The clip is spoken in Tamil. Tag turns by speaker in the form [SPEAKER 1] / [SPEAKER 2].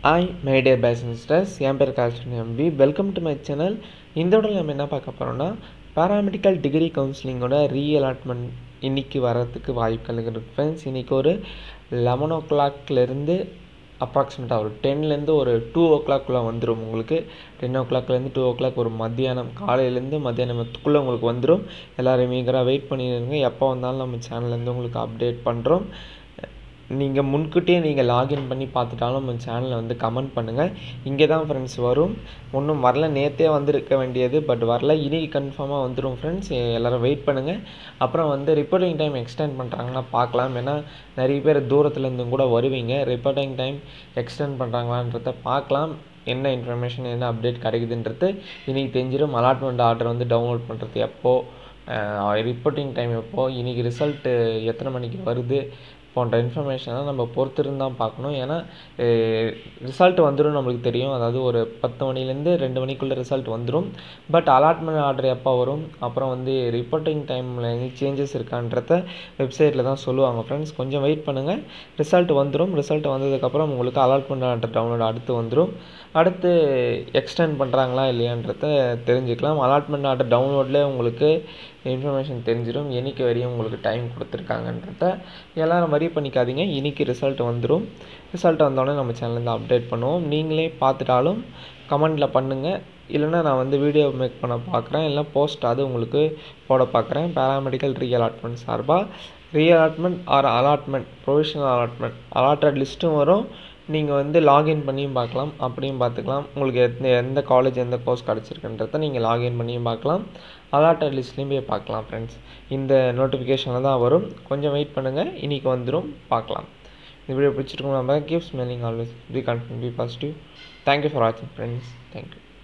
[SPEAKER 1] ஹாய் மை டியர் பேசன்ஸ்டர்ஸ் என் பேர் கால்சன் எம்பி வெல்கம் டு மை சேனல் இந்த விட நம்ம என்ன பார்க்க போகிறோம்னா பேராமெடிக்கல் டிகிரி கவுன்சிலிங்கோட ரீஅலாட்மெண்ட் இன்றைக்கி வரதுக்கு வாய்ப்புகள் இருக்குது ஃப்ரெண்ட்ஸ் இன்றைக்கி ஒரு லெவன் ஓ கிளாக்லேருந்து அப்ராக்சிமேட்டாக ஒரு டென்லேருந்து ஒரு டூ ஓ கிளாக்குள்ளே வந்துடும் உங்களுக்கு டென் ஓ கிளாக்லேருந்து டூ ஓ கிளாக் ஒரு மத்தியானம் காலையிலேருந்து மத்தியானத்துக்குள்ளே உங்களுக்கு வந்துடும் எல்லோரும் ஈகராக வெயிட் பண்ணிடுங்க எப்போ வந்தாலும் நம்ம சேனல்லேருந்து உங்களுக்கு அப்டேட் பண்ணுறோம் நீங்கள் முன்கூட்டியே நீங்கள் லாகின் பண்ணி பார்த்துட்டாலும் நம்ம சேனலில் வந்து கமெண்ட் பண்ணுங்கள் இங்கே தான் ஃப்ரெண்ட்ஸ் வரும் ஒன்றும் வரல நேற்றே வந்திருக்க வேண்டியது பட் வரல இன்றைக்கி கன்ஃபார்மாக வந்துடும் ஃப்ரெண்ட்ஸ் எல்லோரும் வெயிட் பண்ணுங்கள் அப்புறம் வந்து ரிப்போர்ட்டிங் டைம் எக்ஸ்டெண்ட் பண்ணுறாங்கன்னா பார்க்கலாம் ஏன்னா நிறைய பேர் தூரத்துலேருந்தும் கூட வருவீங்க ரிப்போர்ட்டிங் டைம் எக்ஸ்டெண்ட் பண்ணுறாங்களான்றத பார்க்கலாம் என்ன இன்ஃபர்மேஷன் என்ன அப்டேட் கிடைக்குதுன்றது இன்றைக்கி தெரிஞ்சிடும் அலாட்மெண்ட் ஆர்டர் வந்து டவுன்லோட் பண்ணுறது எப்போது ரிப்போர்ட்டிங் டைம் எப்போது இன்றைக்கி ரிசல்ட்டு எத்தனை மணிக்கு வருது போன்ற இன்ஃபர்மேஷன்லாம் நம்ம பொறுத்திருந்து தான் பார்க்கணும் ஏன்னா ரிசல்ட் வந்துடும் நம்மளுக்கு தெரியும் அதாவது ஒரு பத்து மணிலேருந்து ரெண்டு மணிக்குள்ளே ரிசல்ட் வந்துடும் பட் அலாட்மெண்ட் ஆர்டர் எப்போ வரும் அப்புறம் வந்து ரிப்போர்ட்டிங் டைமில் எங்கே சேஞ்சஸ் இருக்கான்றத வெப்சைட்டில் தான் சொல்லுவாங்க ஃப்ரெண்ட்ஸ் கொஞ்சம் வெயிட் பண்ணுங்கள் ரிசல்ட் வந்துடும் ரிசல்ட் வந்ததுக்கப்புறம் உங்களுக்கு அலாட்மெண்ட் ஆர்டர் டவுன்லோட் அடுத்து வந்துடும் அடுத்து எக்ஸ்டெண்ட் பண்ணுறாங்களா இல்லையான்றத தெரிஞ்சுக்கலாம் அலாட்மெண்ட் ஆர்டர் டவுன்லோட்லேயே உங்களுக்கு இன்ஃபர்மேஷன் தெரிஞ்சிடும் என்னைக்கு வரையும் உங்களுக்கு டைம் கொடுத்துருக்காங்கன்றத எல்லோரும் வரி பண்ணிக்காதீங்க இன்றைக்கி ரிசல்ட் வந்துடும் ரிசல்ட் வந்தோடனே நம்ம சேனல்லேருந்து அப்டேட் பண்ணுவோம் நீங்களே பார்த்துட்டாலும் கமெண்டில் பண்ணுங்கள் இல்லைனா நான் வந்து வீடியோ மேக் பண்ண பார்க்குறேன் இல்லை போஸ்ட் அது உங்களுக்கு போட பார்க்குறேன் பேராமெடிக்கல் ரீ அலாட்மெண்ட் சார்பாக reallotment R allotment provisional allotment allotted லிஸ்ட்டும் வரும் நீங்கள் வந்து லாகின் பண்ணியும் பார்க்கலாம் அப்படியும் பார்த்துக்கலாம் உங்களுக்கு எந்த எந்த காலேஜ் எந்த கோர்ஸ் கிடச்சிருக்குன்றத நீங்கள் லாகின் பண்ணியும் பார்க்கலாம் அலாட்டட் லிஸ்ட்லேயும் போய் பார்க்கலாம் ஃப்ரெண்ட்ஸ் இந்த நோட்டிஃபிகேஷனில் தான் வரும் கொஞ்சம் வெயிட் பண்ணுங்கள் இன்றைக்கி வந்துடும் பார்க்கலாம் இந்த வீடியோ பிடிச்சிருக்கோம் நம்ம keep smelling always be confident be positive thank you for வாட்சிங் ஃப்ரெண்ட்ஸ் தேங்க்யூ